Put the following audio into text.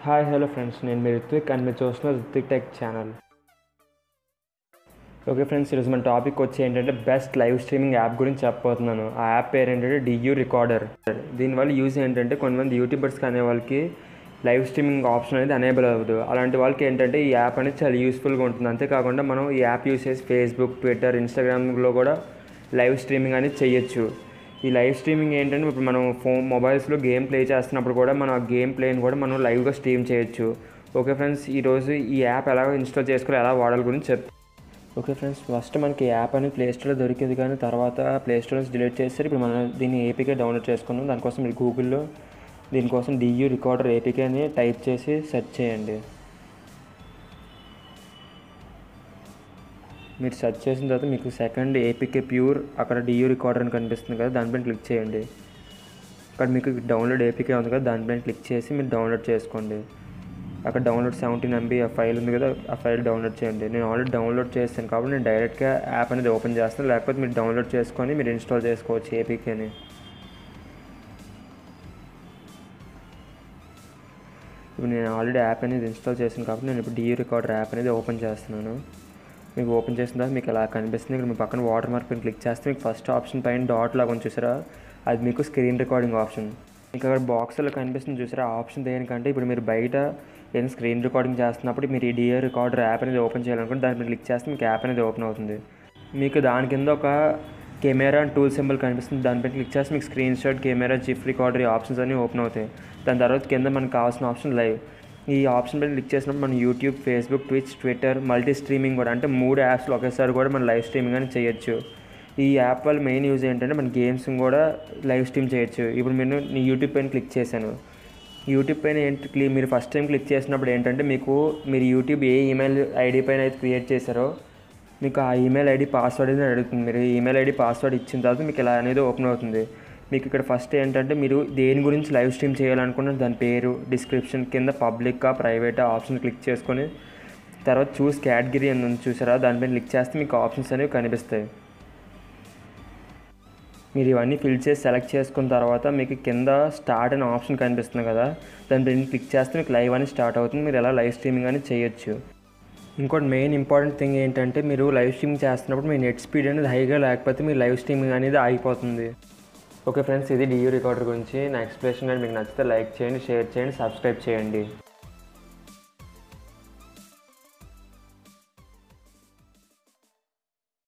hi hello friends నేను మీ Ritwik and మీరు చూస్తున్న Ritvik tech channel okay friends ఈరోజు మన టాపిక్ వచ్చి ఏంటంటే బెస్ట్ లైవ్ స్ట్రీమింగ్ యాప్ గురించి చెప్పబోతున్నాను ఆ యాప్ పేరు ఏంటంటే డియూ రికార్డర్ దీనివల్ల యూజ్ ఏంటంటే కొంతమంది యూట్యూబర్స్ అనే వాళ్ళకి లైవ్ స్ట్రీమింగ్ ఆప్షన్ అనేది అనేబుల్ అవ్వదు అలాంటి వాళ్ళకి ఏంటంటే ఈ యాప్ అనేది చాలా యూస్ఫుల్గా ఉంటుంది అంతేకాకుండా మనం ఈ యాప్ యూస్ చేసి ఫేస్బుక్ ట్విట్టర్ ఇన్స్టాగ్రామ్లో కూడా లైవ్ స్ట్రీమింగ్ అనేది చేయొచ్చు ఈ లైవ్ స్ట్రీమింగ్ ఏంటంటే ఇప్పుడు మనం ఫోన్ మొబైల్స్లో గేమ్ ప్లే చేస్తున్నప్పుడు కూడా మనం ఆ గేమ్ ప్లేని కూడా మనం లైవ్గా స్ట్రీమ్ చేయొచ్చు ఓకే ఫ్రెండ్స్ ఈరోజు ఈ యాప్ ఎలా ఇన్స్టాల్ చేసుకుని ఎలా వాడాలి గురించి చెప్ ఓకే ఫ్రెండ్స్ ఫస్ట్ మనకి యాప్ అనేది ప్లే స్టోర్లో దొరికింది కానీ తర్వాత ప్లే స్టోర్ నుంచి డిలీట్ చేస్తారు ఇప్పుడు మనం దీన్ని ఏపీకే డౌన్లోడ్ చేసుకున్నాం దానికోసం మీరు గూగుల్లో దీనికోసం డియూ రికార్డర్ ఏపీకే అని టైప్ చేసి సెర్చ్ చేయండి మీరు సెర్చ్ చేసిన తర్వాత మీకు సెకండ్ ఏపీకే ప్యూర్ అక్కడ డియూ రికార్డర్ అని కనిపిస్తుంది కదా దానిపైన క్లిక్ చేయండి అక్కడ మీకు డౌన్లోడ్ ఏపీకే ఉంది కదా దానిపైన క్లిక్ చేసి మీరు డౌన్లోడ్ చేసుకోండి అక్కడ డౌన్లోడ్ సెవెంటీన్ ఎంబీ ఆ ఫైల్ ఉంది కదా ఆ ఫైల్ డౌన్లోడ్ చేయండి నేను ఆల్రెడీ డౌన్లోడ్ చేస్తాను కాబట్టి నేను డైరెక్ట్గా యాప్ అనేది ఓపెన్ చేస్తాను లేకపోతే మీరు డౌన్లోడ్ చేసుకొని మీరు ఇన్స్టాల్ చేసుకోవచ్చు ఏపీకేని ఇప్పుడు నేను ఆల్రెడీ యాప్ అనేది ఇన్స్టాల్ చేశాను కాబట్టి నేను ఇప్పుడు డియూ రికార్డర్ యాప్ అనేది ఓపెన్ చేస్తున్నాను మీకు ఓపెన్ చేసిన తర్వాత మీకు ఇలా కనిపిస్తుంది ఇక్కడ మీ పక్కన వాటర్ మార్క్ పైన క్లిక్ చేస్తే మీకు ఫస్ట్ ఆప్షన్ పైన డాట్ లాగా ఉంది చూసారా అది మీకు స్క్రీన్ రికార్డింగ్ ఆప్షన్ ఇంకా అక్కడ బాక్స్లో కనిపిస్తుంది చూసారా ఆ ఆప్షన్ దేనికంటే ఇప్పుడు మీరు బయట ఏదైనా స్క్రీన్ రికార్డింగ్ చేస్తున్నప్పుడు మీరు ఈ డియో రికార్డర్ యాప్ అనేది ఓపెన్ చేయాలనుకుంటే దాని మీద క్లిక్ చేస్తే మీకు యాప్ అనేది ఓపెన్ అవుతుంది మీకు దాని కింద ఒక కెమెరా అండ్ టూల్ సింబల్ కనిపిస్తుంది దానిపైన క్లిక్ చేస్తే మీకు screenshot camera GIF recorder ఈ ఆప్షన్స్ అన్నీ ఓపెన్ అవుతాయి దాని తర్వాత కింద మనకు కావాల్సిన ఆప్షన్ లైవ్ ఈ ఆప్షన్ పైన క్లిక్ చేసినప్పుడు మనం YouTube Facebook Twitch Twitter multi streaming కూడా అంటే మూడు యాప్స్లో ఒకేసారి కూడా మనం లైవ్ స్ట్రీమింగ్ అని చేయొచ్చు ఈ యాప్ వల్ల మెయిన్ యూజ్ ఏంటంటే మన గేమ్స్ కూడా లైవ్ స్ట్రీమ్ చేయొచ్చు ఇప్పుడు నేను నీ యూట్యూబ్ పైన క్లిక్ చేశాను యూట్యూబ్ పైన ఏంటి క్లి మీరు ఫస్ట్ టైం క్లిక్ చేసినప్పుడు ఏంటంటే మీకు మీరు యూట్యూబ్ ఏ ఈమెయిల్ ఐడి పైన అయితే క్రియేట్ చేశారో మీకు ఆ ఈమెయిల్ ఐడి పాస్వర్డ్ అనేది అడుగుతుంది మీరు ఈమెయిల్ ఐడి పాస్వర్డ్ ఇచ్చిన తర్వాత మీకు ఇలా అనేది ఓపెన్ అవుతుంది మీకు ఇక్కడ ఫస్ట్ ఏంటంటే మీరు దేని గురించి లైవ్ స్ట్రీమ్ చేయాలనుకున్న దాని పేరు డిస్క్రిప్షన్ కింద పబ్లిక్గా ప్రైవేటా ఆప్షన్ క్లిక్ చేసుకొని తర్వాత చూస్ కేటగిరీ అని ఉంది చూసారా దానిపైన క్లిక్ చేస్తే మీకు ఆప్షన్స్ అనేవి కనిపిస్తాయి మీరు ఇవన్నీ ఫిల్ చేసి సెలెక్ట్ చేసుకున్న తర్వాత మీకు కింద స్టార్ట్ అనే ఆప్షన్ కనిపిస్తుంది కదా దానిపైన క్లిక్ చేస్తే మీకు లైవ్ అని స్టార్ట్ అవుతుంది మీరు ఎలా లైవ్ స్ట్రీమింగ్ అని చేయొచ్చు ఇంకోటి మెయిన్ ఇంపార్టెంట్ థింగ్ ఏంటంటే మీరు లైవ్ స్ట్రీమింగ్ చేస్తున్నప్పుడు మీ నెట్ స్పీడ్ అనేది హైగా లేకపోతే మీ లైవ్ స్ట్రీమింగ్ అనేది ఆగిపోతుంది ఓకే ఫ్రెండ్స్ ఇది డియూ రికార్డర్ గురించి నా ఎక్స్ప్లెనేషన్ కానీ మీకు నచ్చితే లైక్ చేయండి షేర్ చేయండి సబ్స్క్రైబ్ చేయండి